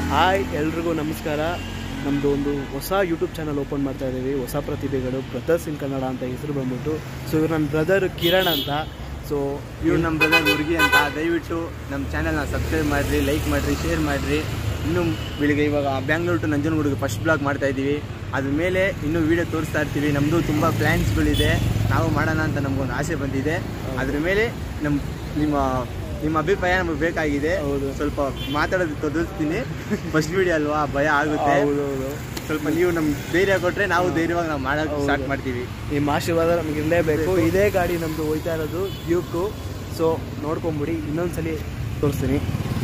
Hi ಎಲ್ರಿಗೂ ನಮಸ್ಕಾರ ನಮ್ಮದು ಒಂದು ಹೊಸ ಯೂಟ್ಯೂಬ್ ಚಾನಲ್ ಓಪನ್ ಮಾಡ್ತಾ ಇದ್ದೀವಿ ಹೊಸ ಪ್ರತಿಭೆಗಳು ಬ್ರದರ್ಸ್ ಇನ್ ಕನ್ನಡ ಅಂತ ಹೆಸರು ಬಂದ್ಬಿಟ್ಟು ಸೊ ಇವ್ರು ನನ್ನ ಬ್ರದರ್ ಕಿರಣ್ ಅಂತ ಸೊ ಇವ್ರು ನಮ್ಮ ಬ್ರದರ್ ಮುರುಗಿ ಅಂತ ದಯವಿಟ್ಟು ನಮ್ಮ ಚಾನಲ್ನ ಸಬ್ಸ್ಕ್ರೈಬ್ ಮಾಡಿರಿ ಲೈಕ್ ಮಾಡಿರಿ ಶೇರ್ ಮಾಡಿರಿ ಇನ್ನು ಬೆಳಿಗ್ಗೆ ಇವಾಗ ಬ್ಯಾಂಗ್ಳೂರ್ ಟು ನಂಜನಗೂಡಿಗೆ ಫಸ್ಟ್ ಬ್ಲಾಗ್ ಮಾಡ್ತಾ ಇದ್ದೀವಿ ಅದ್ರ ಮೇಲೆ ಇನ್ನೂ ವೀಡಿಯೋ ತೋರಿಸ್ತಾ ಇರ್ತೀವಿ ನಮ್ಮದು ತುಂಬ ಪ್ಲ್ಯಾನ್ಸ್ಗಳಿದೆ ನಾವು ಮಾಡೋಣ ಅಂತ ನಮಗೊಂದು ಆಸೆ ಬಂದಿದೆ ಅದ್ರ ಮೇಲೆ ನಮ್ಮ ನಿಮ್ಮ ನಿಮ್ಮ ಅಭಿಪ್ರಾಯ ನಮಗೆ ಬೇಕಾಗಿದೆ ಹೌದು. ಸ್ವಲ್ಪ ಮಾತಾಡೋದು ತೊದಲ್ಸ್ತೀನಿ ಫಸ್ಟ್ ವೀಡಿಯೋ ಅಲ್ವಾ ಭಯ ಆಗುತ್ತೆ ಹೌದೌದು ಸ್ವಲ್ಪ ನೀವು ನಮ್ಮ ಧೈರ್ಯ ಕೊಟ್ಟರೆ ನಾವು ಧೈರ್ಯವಾಗಿ ನಾವು ಮಾಡೋಕ್ಕೆ ಹೌದು. ಸ್ಟಾರ್ಟ್ ಮಾಡ್ತೀವಿ ನಿಮ್ಮ ಆಶೀರ್ವಾದ ನಮಗೆ ಇರಲೇಬೇಕು ಇದೇ ಗಾಡಿ ನಮ್ಮದು ಹೋಯ್ತಾ ಇರೋದು ಡ್ಯೂಕು ಸೊ ನೋಡ್ಕೊಂಬಿಡಿ ಇನ್ನೊಂದ್ಸಲಿ ತೋರಿಸ್ತೀನಿ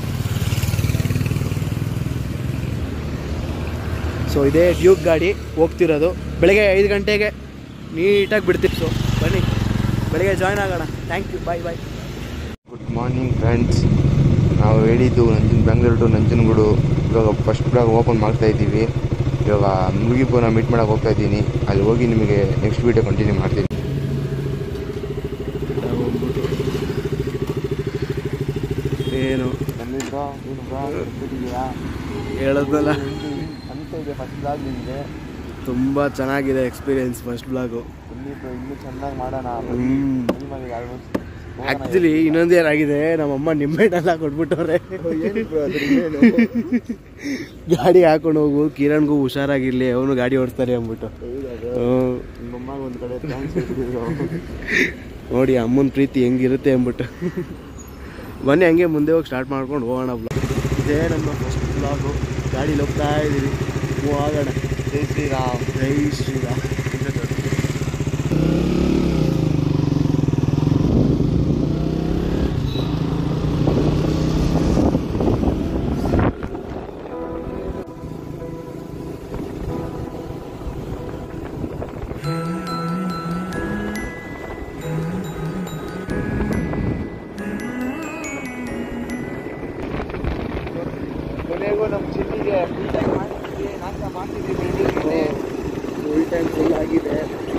ಸೊ ಇದೇ ಡ್ಯೂಕ್ ಗಾಡಿ ಹೋಗ್ತಿರೋದು ಬೆಳಗ್ಗೆ ಐದು ಗಂಟೆಗೆ ನೀಟಾಗಿ ಬಿಡ್ತೀವಿ ಸೊ ಬನ್ನಿ ಬೆಳಗ್ಗೆ ಜಾಯ್ನ್ ಆಗೋಣ thank you bye bye good morning friends ನಾವು ಹೇಳಿದ್ದು ನಂಜನ್ ಬೆಂಗಳೂರು ಟು ನಂಜನಗೂಡು ಇವಾಗ ಫಸ್ಟ್ ಬ್ಲಾಗ್ ಓಪನ್ ಮಾಡ್ತಾ ಇದ್ದೀವಿ ಇವಾಗ ಮುಗಿಪುನ ಮೀಟ್ ಮಾಡೋಕೆ ಹೋಗ್ತಾ ಇದ್ದೀನಿ ಅಲ್ಲಿ ಹೋಗಿ ನಿಮಗೆ ನೆಕ್ಸ್ಟ್ ವೀಡಿಯೋ ಕಂಟಿನ್ಯೂ ಮಾಡ್ತೀನಿ ಏನು ಹೇಳೋದಲ್ಲ ಅಂತ ಇದೆ ಫಸ್ಟ್ ಬ್ಲಾಗ್ ನಿಮಗೆ ತುಂಬ ಚೆನ್ನಾಗಿದೆ ಎಕ್ಸ್ಪೀರಿಯನ್ಸ್ ಫಸ್ಟ್ ಬ್ಲಾಗು ಇನ್ನೂ ಚೆನ್ನಾಗಿ ಮಾಡೋಣ ಆ್ಯಕ್ಚುಲಿ ಇನ್ನೊಂದು ಏನಾಗಿದೆ ನಮ್ಮಮ್ಮ ನಿಂಬೆಹಣ್ಣೆಲ್ಲ ಕೊಟ್ಬಿಟ್ಟವ್ರೆ ಗಾಡಿ ಹಾಕೊಂಡು ಹೋಗು ಕಿರಣ್ಗೂ ಹುಷಾರಾಗಿರ್ಲಿ ಅವನು ಗಾಡಿ ಓಡಿಸ್ತಾರೆ ಅಂದ್ಬಿಟ್ಟು ಹ್ಮ್. ನಿಮ್ಮಮ್ಮಗೆ ಒಂದು ಕಡೆ ಥ್ಯಾಂಕ್ಸ್ ನೋಡಿ ಅಮ್ಮನ ಪ್ರೀತಿ ಹೆಂಗಿರುತ್ತೆ ಅಂದ್ಬಿಟ್ಟು ಬನ್ನಿ ಹಂಗೆ ಮುಂದೆ ಹೋಗಿ ಸ್ಟಾರ್ಟ್ ಮಾಡ್ಕೊಂಡು ಹೋಗೋಣ ಬ್ಲಾಗ್ ಇದೇ ನಮ್ಮ ಫಸ್ಟ್ ಬ್ಲಾಗು ಗಾಡೀಲಿ ಹೋಗ್ತಾ ಇದ್ದೀವಿ ಹೋಗೋಣ ಜೈ ಶ್ರೀರಾಮ್ ಜೈ ಶ್ರೀರಾಮ್ ಕೊನೆಗೂ ನಮ್ಮ ಚಿಟ್ಟಿಗೆ ನಾಷ್ಟ ಮಾಡ್ತಿದ್ದೀವಿ ಫುಲ್ ಟೈಮ್ ಫುಲ್ ಆಗಿದೆ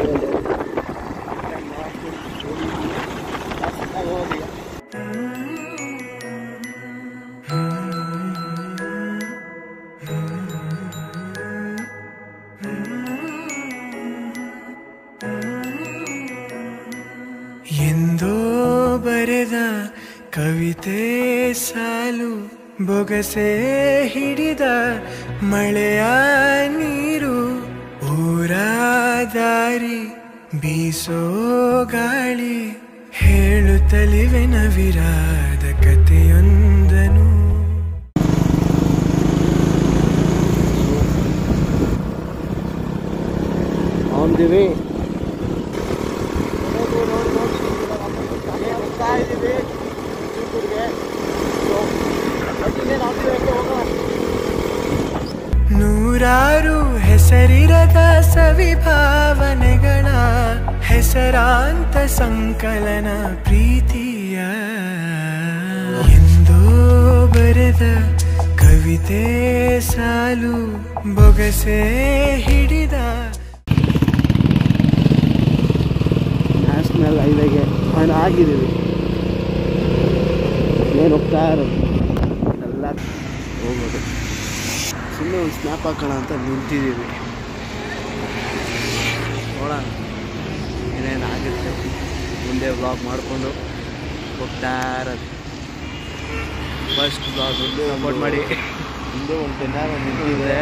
ಎಂದೋ ಬರೆದ ಕವಿತೆ ಸಾಲು ಬೊಗಸೆ ಹಿಡಿದ ಮಳೆಯ ನೀರು ಊರ ದಾರಿ ಬೀಸೋ ಗಾಳಿ ಹೇಳುತ್ತಲಿವೆ ನವಿರಾದ ಕಥೆಯೊಂದನು ಆನ್ ದಿ ವೇ ನೂರಾರು ಹೆಸರಿರದ ಸವಿಭಾವನೆಗಳ ಹೆಸರಾಂತ ಸಂಕಲನ ಪ್ರೀತಿಯ ಎಂದೋ ಬರೆದ ಕವಿತೆ ಸಾಲು ಬೊಗಸೆ ಹಿಡಿದ ನ್ಯಾಷನಲ್ ಹೈವೇಗೆ ಹಣ ಆಗಿದ್ದೀವಿ ಏನು ಹೋಗ್ತಾ ಇರೋದು ಎಲ್ಲ ಹೋಗೋದು ಸುಮ್ಮನೆ ಒಂದು ಸ್ನ್ಯಾಪ್ ಹಾಕೋಣ ಅಂತ ನಿಂತಿದ್ದೀವಿ ನೋಡೋಣ ಏನೇನು ಆಗುತ್ತೆ ಮುಂದೆ ವ್ಲಾಗ್ ಮಾಡಿಕೊಂಡು ಹೋಗ್ತಾ ಇರೋದು ಫಸ್ಟ್ ವ್ಲಾಗ್ ಸಪೋರ್ಟ್ ಮಾಡಿ ಹಿಂದೆ ಒಂದು ಟೆನ್ನಾಗ ನಿಂತಿದೆ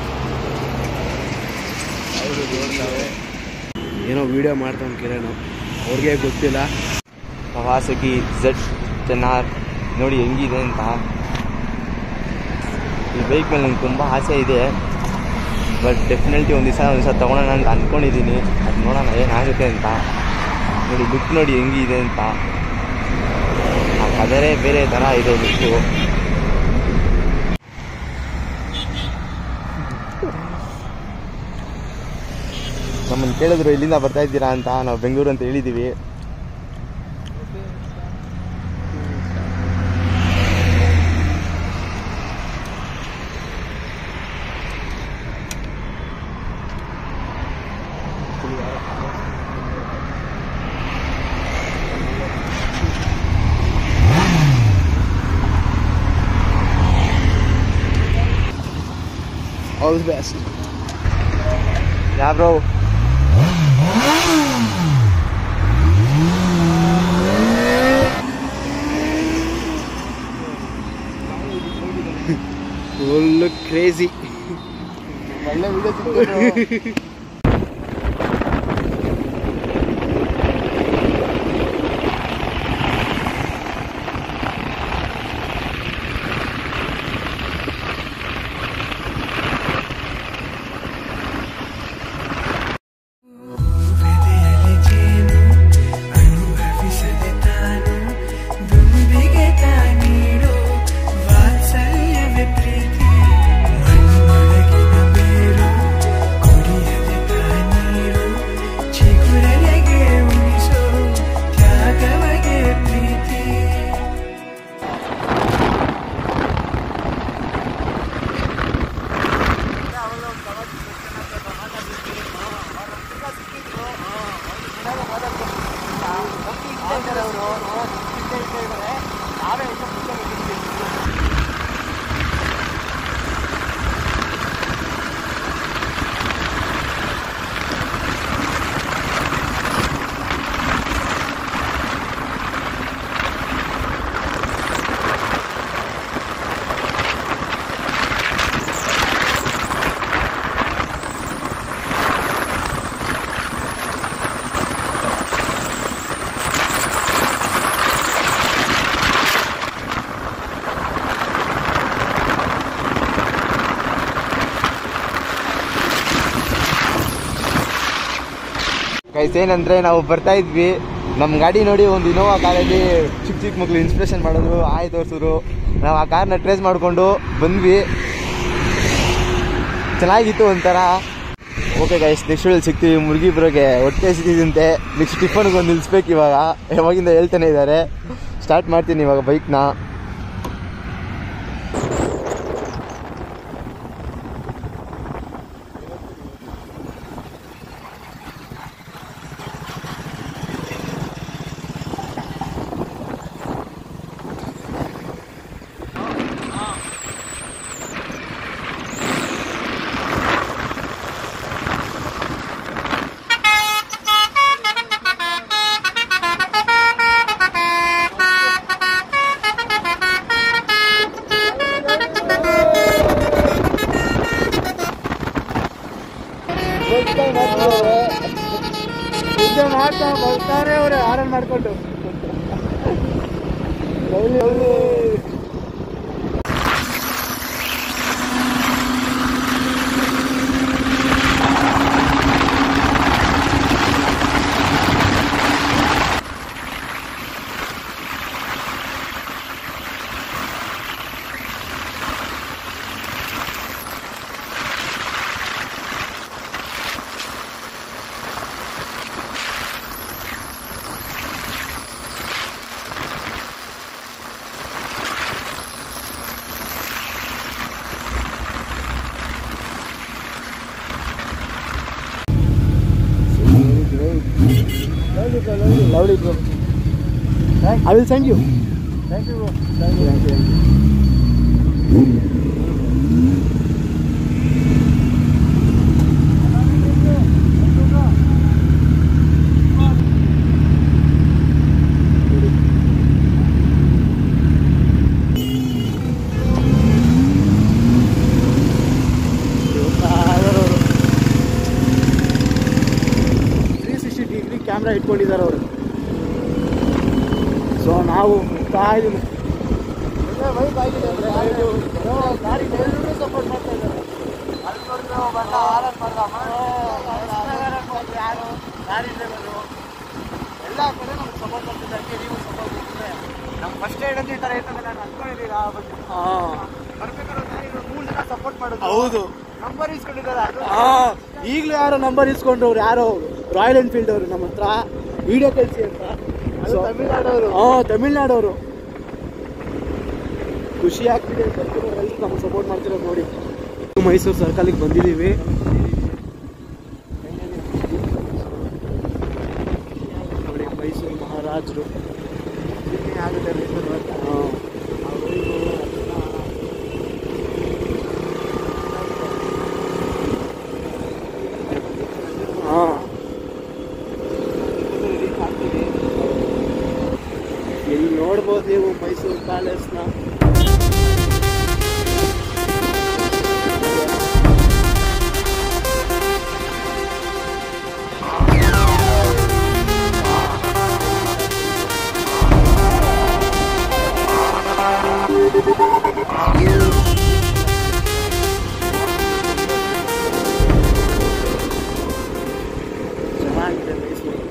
ಅವರು ನೋಡ್ತಾವೆ ಏನೋ ವಿಡಿಯೋ ಮಾಡ್ತಾನೆ ಕಿರಣ್ ಅವ್ರಿಗೆ ಗೊತ್ತಿಲ್ಲ ಕವಾಸಕಿ ಝೆಡ್ ಟೆನ್ ಆರ್ ನೋಡಿ ಹೆಂಗಿದೆ ಅಂತ ಈ ಬೈಕ್ ಮೇಲೆ ನಂಗೆ ತುಂಬ ಆಸೆ ಇದೆ ಬಟ್ ಡೆಫಿನೆಟ್ಲಿ ಒಂದು ದಿವಸ ಒಂದು ದಿವಸ ತೊಗೊಳೋಣ ಅಂತ ಅಂದ್ಕೊಂಡಿದ್ದೀನಿ ಅದು ನೋಡೋಣ ಏನಾಗುತ್ತೆ ಅಂತ ನೋಡಿ ಲುಕ್ ನೋಡಿ ಹೆಂಗಿದೆ ಅಂತ ಆ ಕಲರೇ ಬೇರೆ ಥರ ಇದೆ ಲುಕ್ಕು ನಮ್ಮನ್ನು ಕೇಳಿದ್ರು ಎಲ್ಲಿಂದ ಬರ್ತಾ ಇದ್ದೀರಾ ಅಂತ ನಾವು ಬೆಂಗಳೂರು ಅಂತ ಹೇಳಿದ್ದೀವಿ all the best yeah bro full crazy ಒಳ್ಳೆ ವಿಡಿಯೋ ವೆದೆಯಲ್ಲಿ ಜೇನು ಅನುಭವಿಸದೆ ತಾನು ದುಂಬಿಗೆ ತಾನೀಡು ವಾತ್ಸಲ್ಯವೇ ಪ್ರೀತಿ ಮಣ್ಣೊಳಗಿನ ಬೇರು ಕುಡಿಯದೆ ತಾನೀರು ಚಿಗುರೆಲೆಗೆ ಉಣಿಸೋ ತ್ಯಾಗವಗೆ ಪ್ರೀತಿ ಗೈಸ್ ಏನಂದ್ರೆ ನಾವು ಬರ್ತಾ ಇದ್ವಿ ನಮ್ಮ ಗಾಡಿ ನೋಡಿ ಒಂದು ಇನೋವಾ ಕಾರಲ್ಲಿ ಚಿಕ್ಕ ಚಿಕ್ಕ ಮಕ್ಳು ಇನ್ಸ್ಪಿರೇಷನ್ ಮಾಡಿದ್ರು ಆಯ್ ತೋರಿಸಿದ್ರು ನಾವು ಆ ಕಾರ್ನ ಟ್ರೇಸ್ ಮಾಡಿಕೊಂಡು ಬಂದ್ವಿ ಚೆನ್ನಾಗಿತ್ತು ಒಂಥರ ಓಕೆ ಗೈಸ್ ನೆಕ್ಸ್ಟ್ ವೇಳೆ ಸಿಗ್ತೀವಿ ಮುರುಗಿ ಬರೋಗೆ ಹೊಟ್ಟೆ ಸಿಕ್ಕಿದಂತೆ ನೆಕ್ಸ್ಟ್ ಟಿಫನ್ಗೆ ಒಂದು ನಿಲ್ಲಿಸ್ಬೇಕು ಇವಾಗ ಯಾವಾಗಿಂದ ಹೇಳ್ತಾನೆ ಇದ್ದಾರೆ ಸ್ಟಾರ್ಟ್ ಮಾಡ್ತೀನಿ ಇವಾಗ ಬೈಕ್ನ ಮಾಡ್ತಾ ಬರ್ತಾರೆ ಅವ್ರೆ ಆರನ್ ಮಾಡ್ಕೊಂಡು Lovely, bro. I will send you. Thank you, bro. Thank you. Thank you. Thank you. Three sixty degree camera ಇಟ್ಕೊಂಡಿದ್ದಾರೆ ಅವರು ಸೊ ನಾವು ಹೋಗ್ತಾ ಇದೀವಿ ಒಳ್ಳೆ vibe ಆಗಿದೆ ಅಂದ್ರೆ ಇದು ಗಾಡಿ ಎಲ್ಲರೂ ಸಪೋರ್ಟ್ ಮಾಡ್ತಾ ಇದ್ದಾರೆ ಅಲ್ಲಿ ನೋಡಿದ್ರೆ ಒಬ್ಬ ಅಣ್ಣ ಹಾರನ್ ಮಾಡ್ದ, ಅಮ್ಮ, ಯಾರು ಗಾಡಿ ಡ್ರೈವರು ಎಲ್ಲ ಕಡೆ ನಮ್ಗೆ ಸಪೋರ್ಟ್ ಮಾಡ್ತಿದ್ದಾರೆ ಹಂಗೆ ನೀವು ಸಪೋರ್ಟ್ ಮಾಡ್ತಿದ್ರೆ ನಮ್ಮ ಫಸ್ಟ್ ಏಡ್ ಅಂತ ಈ ಥರ ಇರ್ತದೆ ನಾನು ಅನ್ಕೊಂಡಿದ್ದೀರ ಬಟ್ ಹಾಂ ಬರ್ಬೇಕಾದ್ರೆ ಒಂದ್ ಗಾಡಿ ಮೂರು ಜನ ಸಪೋರ್ಟ್ ಮಾಡೋದು ಹೌದು ನಂಬರ್ ಇಸ್ಕೊಂಡಿದ್ದಾರೆ ಅದು ಹಾಂ ಈಗಲೂ ಯಾರೋ ನಂಬರ್ ಇಸ್ಕೊಂಡ್ರವ್ರು ಯಾರೋ ರಾಯಲ್ ಎನ್ಫೀಲ್ಡ್ ಅವರು ನಮ್ಮ ಹತ್ರ ವಿಡಿಯೋ ಕಳಿಸಿ ಅಂತ ಅದು ತಮಿಳ್ನಾಡವರು ಹಾಂ ತಮಿಳ್ನಾಡವರು ಖುಷಿ ಆಗ್ತಿದೆ ಎಲ್ಲರೂ ನಮ್ಗೆ ಸಪೋರ್ಟ್ ಮಾಡ್ತಿರೋದು ನೋಡಿ ಮೈಸೂರು ಸರ್ಕಲಿಗೆ ಬಂದಿದ್ದೀವಿ ನೋಡಿ ಮೈಸೂರು ಮಹಾರಾಜರು ಆಗುತ್ತೆ ಹಾಂ ಮೈಸೂರು ಪ್ಯಾಲೇಸ್ನ ಚೆನ್ನಾಗಿದೆ ಮೈಸೂರು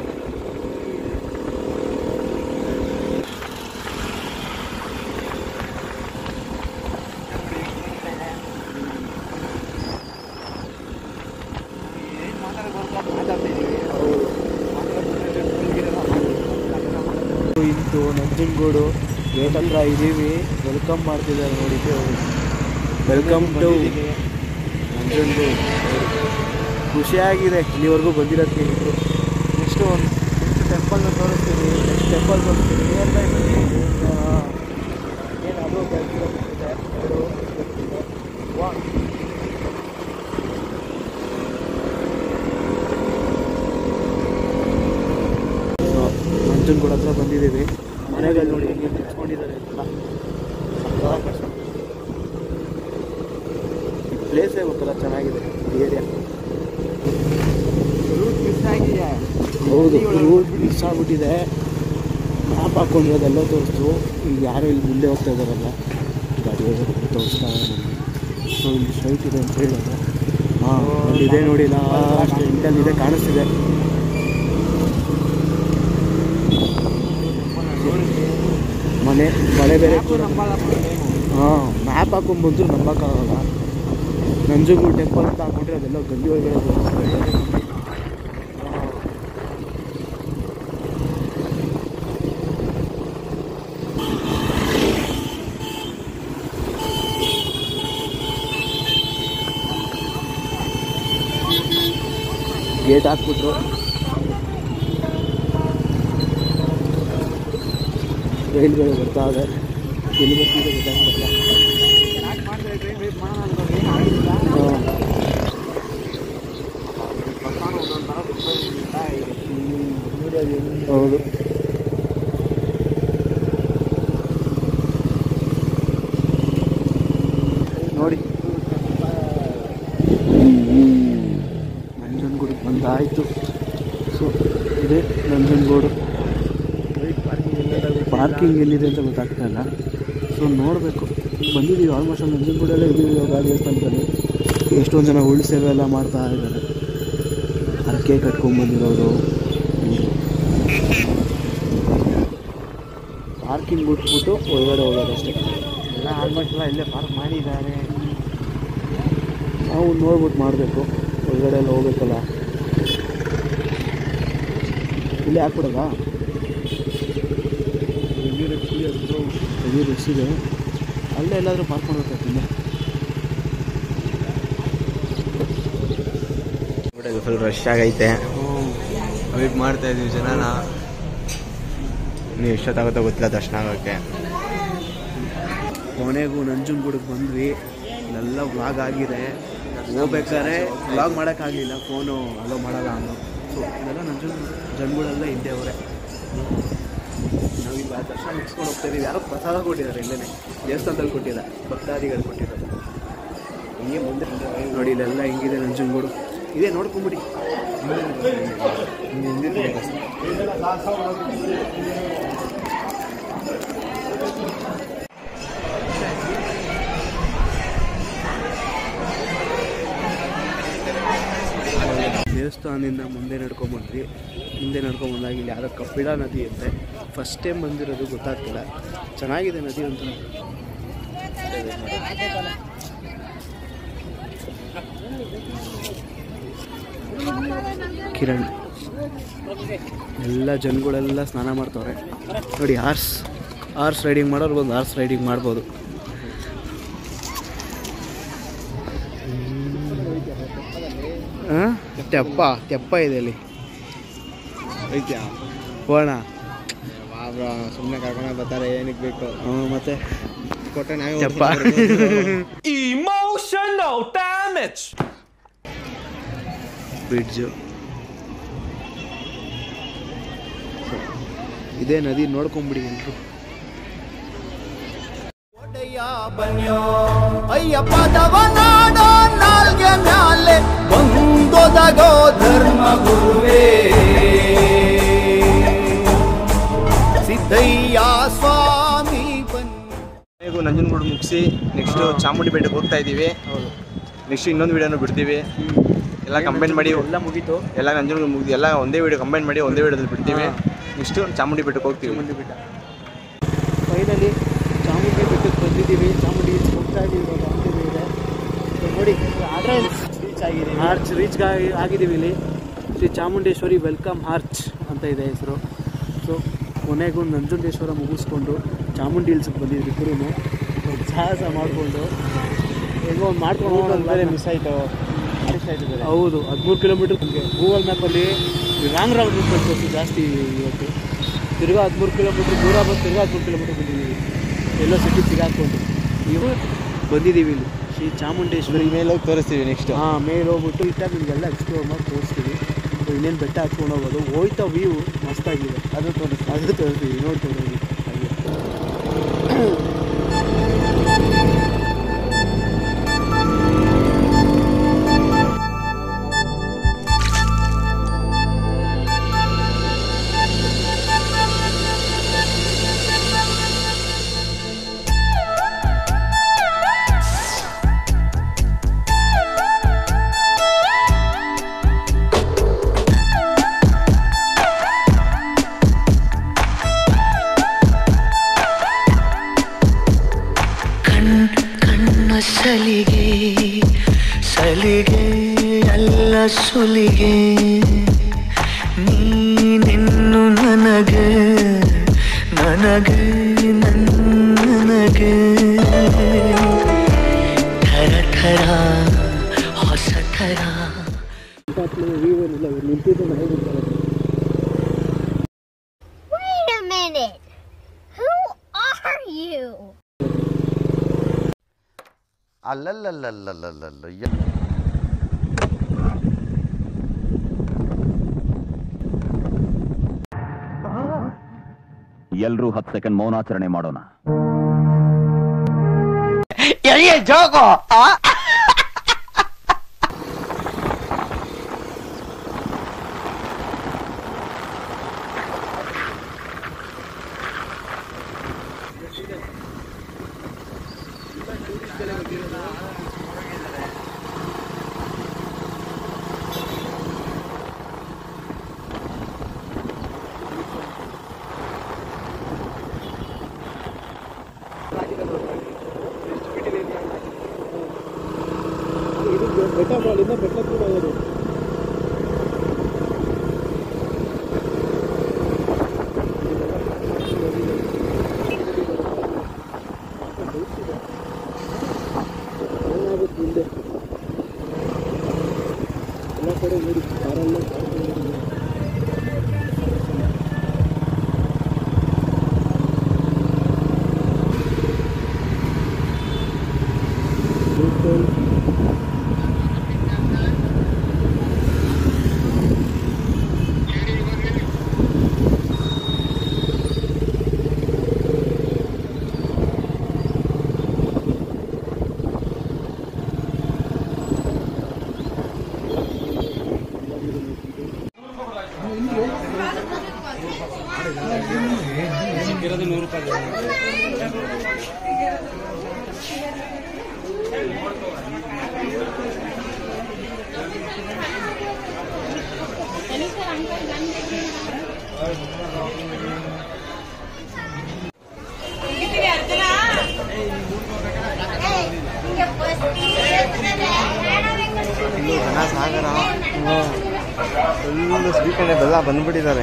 ಇಂತು ನಂಜನಗೂಡು ಗೇಟ್ ಹತ್ರ ಇದ್ದೀವಿ ವೆಲ್ಕಮ್ ಮಾಡ್ತಿದ್ದಾರೆ ನೋಡಿ ವೆಲ್ಕಮ್ ಟು ನಂಜನಗೂಡು ಖುಷಿಯಾಗಿದೆ ಇಲ್ಲಿವರೆಗೂ ಬಂದಿರೋದಕ್ಕೆ ಇದು ನೆಕ್ಸ್ಟ್ ಒಂದು ಟೆಂಪಲ್ನ ತೋರಿಸ್ತೀನಿ ನೆಕ್ಸ್ಟ್ ಟೆಂಪಲ್ ತೋರಿಸ್ತೀನಿ ನಿಯರ್ ಬೈ ಏನು ಅದು ಬೆಳೆದಿರೋದಿದೆ ಎರಡು ಬೆಳೆದಿದೆ ವಾ ಸೊ ನಂಜನಗೂಡು ಹತ್ರ ಬಂದಿದ್ದೀವಿ ಮನೆಗಳು ನೋಡಿ ಹೆಂಗೆ ನಿಂತ್ಕೊಂಡಿದ್ದಾರೆ ಎಲ್ಲ ಪ್ಲೇಸೇ ಗೊತ್ತಲ್ಲ ಚೆನ್ನಾಗಿದೆ ಏರಿಯಾ ರೂಟ್ ಮಿಸ್ ಆಗಿದೆ ಹೌದು ರೂಟ್ ಮಿಸ್ ಆಗ್ಬಿಟ್ಟಿದೆ ಮ್ಯಾಪ್ ಹಾಕೊಂಡಿರೋದೆಲ್ಲ ತೋರಿಸ್ತು ಈಗ ಯಾರು ಇಲ್ಲಿ ಮುಂದೆ ಹೋಗ್ತಾ ಇದ್ದಾರಲ್ಲ ಗಾಡಿ ಹೋಗೋದು ತೋರಿಸ್ತಾ ಸೊ ಇಲ್ಲಿ ಸ್ಟ್ರೈಟ್ ಇದೆ ಅಂತ ಹೇಳಿದ್ರೆ ಹಾಂ ಇದೆ ನೋಡಿ ಲಾಸ್ಟ್ ಎಂಟಲ್ಲಿ ಇದೆ ಕಾಣಿಸ್ತಿದೆ ಮನೆ ಮಳೆ ಬೇರೆ ಹಾಂ ಮ್ಯಾಪ್ ಹಾಕೊಂಡು ಬಂದರೂ ನಂಬಕ್ಕಾಗಲ್ಲ ನಂಜನಗೂಡು ಟೆಂಪಲ್ ಅಂತ ಹಾಕೊಂಡ್ರೆ ಅದೆಲ್ಲ ಗಲ್ಲಿ ಒಳಗಡೆ ತೋರಿಸ್ತಾರೆ ಗೇಟ್ ಹಾಕ್ಬಿಟ್ರು ರೈಲ್ಗಳು ಬರ್ತಾ ಇದೆ ಎಲ್ಲಿ ಬರ್ತಿದೆ ಗೊತ್ತಾಗ್ತಿಲ್ಲ ಹಾಂ. ಹೌದು ನೋಡಿ ನಂಜನಗೂಡು ಬಂದಾಯಿತು ಸೊ ಇದೆ ನಂಜನಗೂಡು ಪಾರ್ಕಿಂಗ್ ಎಲ್ಲಿದೆ ಅಂತ ಗೊತ್ತಾಗ್ತಾ ಇಲ್ಲ ಸೊ ನೋಡಬೇಕು ಬಂದಿದ್ದೀವಿ ಆಲ್ಮೋಸ್ಟ್ ಅಲ್ಲಿ ನಂಜನಗೂಡಲ್ಲೇ ಇದ್ದೀವಿ ಇವಾಗ ದೇವಸ್ಥಾನದಲ್ಲಿ ಎಷ್ಟೊಂದು ಜನ ಉಳ್ಳು ಸೇವೆ ಎಲ್ಲ ಮಾಡ್ತಾ ಇದ್ದಾರೆ ಹರಕೆ ಕಟ್ಕೊಂಡ್ಬಂದಿರೋರು ಪಾರ್ಕಿಂಗ್ ಬಿಟ್ಬಿಟ್ಟು ಒಳಗಡೆ ಹೋಗೋದು ಅಷ್ಟೇ ಎಲ್ಲ ಆಲ್ಮೋಸ್ಟ್ ಎಲ್ಲ ಇಲ್ಲೇ ಪಾರ್ಕ್ ಮಾಡಿದ್ದಾರೆ ನಾವು ನೋಡ್ಬಿಟ್ಟು ಮಾಡಬೇಕು ಒಳಗಡೆ ಎಲ್ಲ ಹೋಗ್ಬೇಕಲ್ಲ ಇಲ್ಲೇ ಹಾಕ್ಬಿಡೋದಾ ಹೆವಿ ರಶ್ ಇದೆ ಅಲ್ಲೇ ಎಲ್ಲಾದರೂ ಪಾರ್ಕ್ ಮಾಡ್ಬೇಕಾಗ್ತಿಲ್ಲ ಫುಲ್ ರಶ್ ಆಗೈತೆ ವೇಟ್ ಮಾಡ್ತಾ ಇದೀವಿ ಜನನ ನೀವು ಎಷ್ಟೊತ್ತಾಗುತ್ತೋ ಗೊತ್ತಿಲ್ಲ ದರ್ಶನ ಆಗೋಕ್ಕೆ ಕೊನೆಗೂ ನಂಜನಗೂಡಿಗೆ ಬಂದ್ವಿ ಇಲ್ಲೆಲ್ಲ ವ್ಲಾಗ್ ಆಗಿದೆ ಹೋಗ್ಬೇಕಾದ್ರೆ ವ್ಲಾಗ್ ಮಾಡೋಕ್ಕಾಗಲಿಲ್ಲ ಫೋನು ಅಲೋ ಮಾಡಲ್ಲ ಅನ್ನೋ ಸೊ ಇದೆಲ್ಲ ನಂಜನಗೂಡು ಜನಗಳೆಲ್ಲ ಹಿಂದೆ ಅವರೇ ನಾವೀಗ ದರ್ಶನ ಮುಗಿಸ್ಕೊಂಡು ಹೋಗ್ತಾ ಇದೀವಿ ಯಾರೋ ಪ್ರಸಾದ ಕೊಟ್ಟಿದ್ದಾರೆ ಇಲ್ಲೇ ದೇವಸ್ಥಾನದಲ್ಲಿ ಕೊಟ್ಟಿಲ್ಲ ಭಕ್ತಾದಿಗಳು ಕೊಟ್ಟಿದ್ದಾರೆ ಹಿಂಗೆ ಮುಂದೆ ನೋಡಿ ಇಲ್ಲೆಲ್ಲ ಹಿಂಗಿದೆ ನಂಜನಗೂಡು ಇದೇ ನೋಡ್ಕೊಂಬಿಡಿ ದೇವಸ್ಥಾನದಿಂದ ಮುಂದೆ ನಡ್ಕೊಂಬಂದ್ವಿ ಮುಂದೆ ನಡ್ಕೊಂಬಂದಾಗ ಇಲ್ಲಿ ಯಾರೋ ಕಪಿಲ ನದಿ ಅಂತೆ ಫಸ್ಟ್ ಟೈಮ್ ಬಂದಿರೋದು ಗೊತ್ತಾಗ್ತಿಲ್ಲ ಚೆನ್ನಾಗಿದೆ ನದಿ ಅಂತ ಕಿರಣ್ ಎಲ್ಲ ಜನಗಳೆಲ್ಲ ಸ್ನಾನ ಮಾಡ್ತವ್ರೆ ನೋಡಿ ಹಾರ್ಸ್ ಹಾರ್ಸ್ ರೈಡಿಂಗ್ ಮಾಡೋರು ಬಂದು ಹಾರ್ಸ್ ರೈಡಿಂಗ್ ಮಾಡ್ಬೋದು ಹಾಂ ತೆಪ್ಪ ತೆಪ್ಪ ಇದೆ ಅಲ್ಲಿ ಐತ್ಯಾ ಹೋಗೋಣ ಸುಮ್ಮನೆ ಕರ್ಕೊಂಡು ಬರ್ತಾರೆ ಏನಕ್ಕೆ ಬೇಕು ಹ್ಞೂ ಮತ್ತೆ ಕೊಟ್ಟರೆ ನಾವೇ ತೆಪ್ಪ Emotional damage. ಬ್ರಿಡ್ಜು ಇದೇ ನದಿ ನೋಡ್ಕೊಂಬಿಡಿ ಎಲ್ಲರೂ ಬನ್ಯೋ ಅಯ್ಯಪ್ಪದವ ನಾಡೋ ನಾಲ್ಗೆ ಮ್ಯಾಲೆ ಬಂದೊದಗೋ ಧರ್ಮ ಗುರುವೇ ಸಿದ್ದಯ್ಯ ಸ್ವಾಮಿ ಬನ್ನಿ ಹೇಗೂ ನಂಜನಗೂಡು ಮುಗಿಸಿ ನೆಕ್ಸ್ಟ್ ಚಾಮುಂಡಿ ಬೆಟ್ಟಕ್ಕೆ ಹೋಗ್ತಾ ಇದ್ದೀವಿ ನೆಕ್ಸ್ಟ್ ಇನ್ನೊಂದು ವಿಡಿಯೋನು ಬಿಡ್ತೀವಿ ಎಲ್ಲ ಕಂಬೈನ್ ಮಾಡಿ ಎಲ್ಲ ಮುಗೀತು ಎಲ್ಲ ನಂಜನಗೂಡು ಮುಗಿದು ಎಲ್ಲ ಒಂದೇ ವಿಡಿಯೋ ಕಂಬೈನ್ ಮಾಡಿ ಒಂದೇ ವಿಡಿಯೋದಲ್ಲಿ ಬಿಡ್ತೀವಿ ನೆಕ್ಸ್ಟ್ ಚಾಮುಂಡಿ ಬೆಟ್ಟಕ್ಕೆ ಹೋಗ್ತೀವಿ ಚಾಮುಂಡಿ ಬೆಟ್ಟ ಫೈನಲಿ ಚಾಮುಂಡಿ ಬೆಟ್ಟಕ್ಕೆ ಬಂದಿದ್ದೀವಿ ಚಾಮುಂಡಿ ಹಿಲ್ಸ್ ಹೋಗ್ತಾ ಇದ್ದೀವಿ ಇವಾಗ ಆಂಟಿವಿ ಇದೆ So ನೋಡಿ ರೀಚ್ ಆಗಿದ್ದೀವಿ ಆರ್ಚ್ ರೀಚ್ ಆಗಿದ್ದೀವಿ ಇಲ್ಲಿ ಶ್ರೀ ಚಾಮುಂಡೇಶ್ವರಿ ವೆಲ್ಕಮ್ ಆರ್ಚ್ ಅಂತ ಇದೆ ಹೆಸರು ಸೊ ಕೊನೆಗೂ ನಂಜುಂಡೇಶ್ವರ ಮುಗಿಸ್ಕೊಂಡು ಚಾಮುಂಡಿ ಹಿಲ್ಸ್ಗೆ ಬಂದಿದ್ವಿ ಇಬ್ಬರೂ ಒಂದು ಸಾಹಸ ಮಾಡಿಕೊಂಡು ಹೆಂಗೋ ಒಂದು ಮಾಡ್ಕೊಂಡು ಹೋಗೋಣ ಮಿಸ್ ಆಯಿತು ಹೌದು ಹದಿಮೂರು ಕಿಲೋಮೀಟರ್ ಗೂಗಲ್ ಮ್ಯಾಪಲ್ಲಿ ರಾಂಗ್ ರಾಂಗ್ ರೂಟ್ ತೋರಿಸು ಜಾಸ್ತಿ ಇವತ್ತು ತಿರ್ಗಾ ಹದಿಮೂರು ಕಿಲೋಮೀಟ್ರ್ ದೂರ ಬಂದು ತಿರ್ಗಾ ಹದಿಮೂರು ಕಿಲೋಮೀಟ್ರ್ ಬಂದಿದ್ದೀವಿ ಎಲ್ಲೋ ಸಿಟಿ ಸಿಗಾಕೊಂಡು ನೀವು ಬಂದಿದ್ದೀವಿ ಇಲ್ಲಿ ಶ್ರೀ ಚಾಮುಂಡೇಶ್ವರಿ ಮೇಲೆ ಹೋಗಿ ತೋರಿಸ್ತೀವಿ ನೆಕ್ಸ್ಟ್ ಹಾಂ ಮೇಲೆ ಹೋಗ್ಬಿಟ್ಟು ಇಟ್ಟಾಗ ನಿಮಗೆಲ್ಲ ಎಕ್ಸ್ಪ್ಲೋರ್ ಮಾಡಿ ತೋರಿಸ್ತೀವಿ ಸೊ ಇನ್ನೇನು ಬೆಟ್ಟ ಹತ್ಕೊಂಡು ಹೋಗೋದು ಹೋಯ್ತಾ ವ್ಯೂ ಮಸ್ತಾಗಿದೆ ಅದು ತೋರಿಸ್ತೀವಿ ಅದು ತೋರಿಸ್ತೀವಿ ನೋಡ್ಕೊಂಡು ಹೋಗಿ ಹಾಗೆ ಕಣ್ ಕಣ್ಣ ಸಲಿಗೆ ಸಲಿಗೆ ಅಲ್ಲ ಸುಲಿಗೆ ನೀನೆನ್ನು ನನಗೆ ನನಗೆ ನನಗೆ ಥರ ಥರ ಹೊಸ ಥರ ವ್ಯೂ ಏನಿಲ್ಲ ಇವ್ರು ನಿಂತಿದ್ದು ನನಗೆ ಗೊತ್ತಾಗುತ್ತೆ Wait a minute. Who are you? ಅಲ್ಲಲ್ಲಲ್ಲಲ್ಲಲ್ಲಲ್ಲ ಎಲ್ರೂ ಹತ್ತು ಸೆಕೆಂಡ್ ಮೌನಾಚರಣೆ ಮಾಡೋಣ ಇದು ಬೆಟ್ಟ ಬಾಲಿಂದ ಬೆಟ್ಟ ಕೂಡ ಹೋಗೋದು ಏನಾಗುತ್ತೆ ಮುಂದೆ ಎಲ್ಲ ಕಡೆ ನೋಡಿ ಕಾರಲ್ಲೇ ಜನ ಸಾಗರ ಫುಲ್ಲು ಸ್ವೀಟ್ ಬೆಲ್ಲ ಬಂದ್ಬಿಟ್ಟಿದ್ದಾರೆ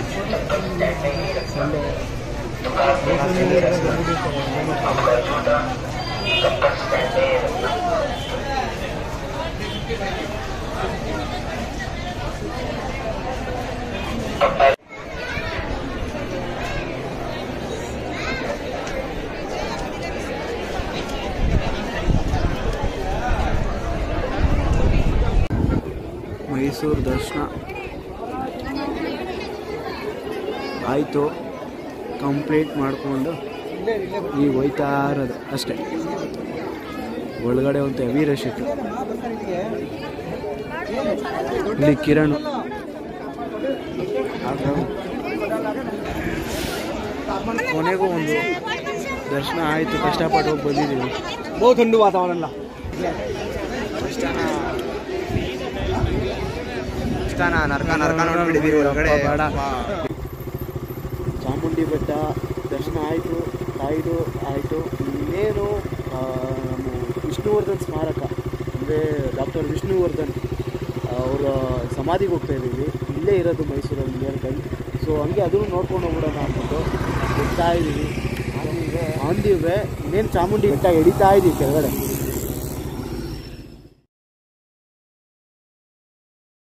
ಮೈಸೂರು ದರ್ಶನ ಆಯಿತು ಕಂಪ್ಲೀಟ್ ಮಾಡಿಕೊಂಡು ಈಗ ಹೋಯ್ತಾ ಇರೋದು ಅಷ್ಟೇ ಒಳಗಡೆ ಒಂದು ಹೆವಿ ರಶ್ ಇತ್ತು ಇಲ್ಲಿ ಕಿರಣ್ ಕೊನೆಗೂ ಒಂದು ದರ್ಶನ ಆಯಿತು ಕಷ್ಟಪಟ್ಟು ಹೋಗಿ ಬಂದಿದ್ದೀವಿ ಬಹು ಥಂಡು ವಾತಾವರಣ ಇಷ್ಟನ ಇಷ್ಟನ ನರ್ಕ ನರ್ಕ ನೋಡ್ಬಿಟ್ಟಿದ್ದೀವಿ ಹೊರಗಡೆ ಬೇಡ. ಚಾಮುಂಡಿ ಬೆಟ್ಟ ದರ್ಶನ ಆಯಿತು ತಾಯಿದು ಆಯಿತು ಇನ್ನೇನು ಆ, ನಮ್ಮ ವಿಷ್ಣುವರ್ಧನ್ ಸ್ಮಾರಕ ಅಂದರೆ ಡಾಕ್ಟರ್ ವಿಷ್ಣುವರ್ಧನ್ ಅವರ ಸಮಾಧಿಗೆ ಹೋಗ್ತಾ ಇದ್ದೀವಿ ಇಲ್ಲೇ ಇರೋದು ಮೈಸೂರಲ್ಲಿ ನಿಯರ್ ಬೈ ಸೊ ಹಂಗೆ ಅದನ್ನು ನೋಡ್ಕೊಂಡು ಹೋಗ್ಬಿಡೋಣ ಅಂದ್ಬಿಟ್ಟು ಹೋಗ್ತಾ ಇದ್ದೀವಿ ಆನ್ ದಿ ವೇ ಇನ್ನೇನು ಚಾಮುಂಡಿ ಬೆಟ್ಟ ಎಡಿತಾ ಇದ್ದೀವಿ ಕೆಳಗಡೆ